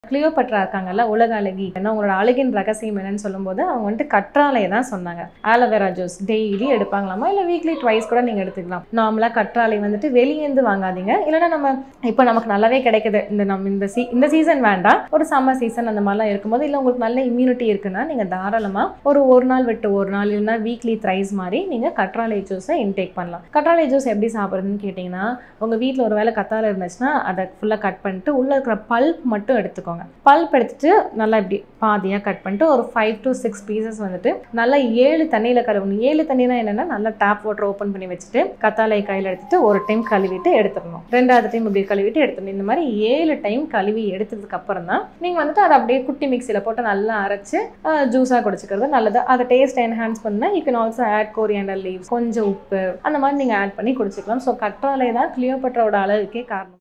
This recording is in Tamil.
கிளியோபட்ரா இருக்காங்கல்ல உலக அழகி என்ன உங்களோட அழகின் ரகசியம் என்னன்னு சொல்லும்போது அவங்க வந்துட்டு கற்றாழையை தான் சொன்னாங்க ஆலோவேரா ஜூஸ் டெய்லி எடுப்பாங்களாமா இல்லை வீக்லி ட்வைஸ் கூட நீங்கள் எடுத்துக்கலாம் நார்மலாக கற்றாழை வந்துட்டு வெளியேந்து வாங்காதீங்க இல்லைன்னா நம்ம இப்போ நமக்கு நல்லாவே கிடைக்குது இந்த நம்ம இந்த சீ இந்த சீசன் வேண்டாம் ஒரு சம்மர் சீசன் அந்த மாதிரிலாம் இருக்கும்போது இல்லை உங்களுக்கு நல்ல இம்யூனிட்டி இருக்குன்னா நீங்கள் தாராளமாக ஒரு ஒரு நாள் விட்டு ஒரு நாள் இல்லைன்னா வீக்லி த்ரைஸ் மாதிரி நீங்கள் கற்றாழை ஜூஸை இன்டேக் பண்ணலாம் கற்றாழை ஜூஸ் எப்படி சாப்பிட்றதுன்னு கேட்டிங்கன்னா உங்கள் வீட்டில் ஒரு வேளை கத்தாழை இருந்துச்சுன்னா அதை ஃபுல்லாக கட் பண்ணிட்டு உள்ளே இருக்கிற பல்ப் மட்டும் எடுத்துக்கோங்க பல்ப் எடுத்துட்டு நல்லா இப்படி பாதியாக கட் பண்ணிட்டு ஒரு ஃபைவ் டு சிக்ஸ் பீசஸ் வந்துட்டு நல்லா ஏழு தண்ணியில் கழுவணும் ஏழு தண்ணினா என்னென்னா நல்லா டேப் வாட்டர் ஓப்பன் பண்ணி வச்சுட்டு கத்தாழை கையில் எடுத்துட்டு ஒரு டைம் கழுவிட்டு எடுத்துடணும் ரெண்டாவது டைம் இப்படி கழுவிட்டு எடுத்துடணும் இந்த மாதிரி ஏழு டைம் கழுவி எடுத்ததுக்கு அப்புறம் தான் நீங்கள் வந்துட்டு அதை அப்படியே குட்டி மிக்சியில் போட்டு நல்லா அரைச்சு ஜூஸாக குடிச்சிக்கிறது நல்லது அதை டேஸ்ட் என்ஹான்ஸ் பண்ணால் you can also add coriander leaves கொஞ்சம் உப்பு அந்த மாதிரி நீங்கள் ஆட் பண்ணி குடிச்சிக்கலாம் ஸோ கற்றாழை தான் கிளியோபட்ராவோட அழகுக்கே காரணம்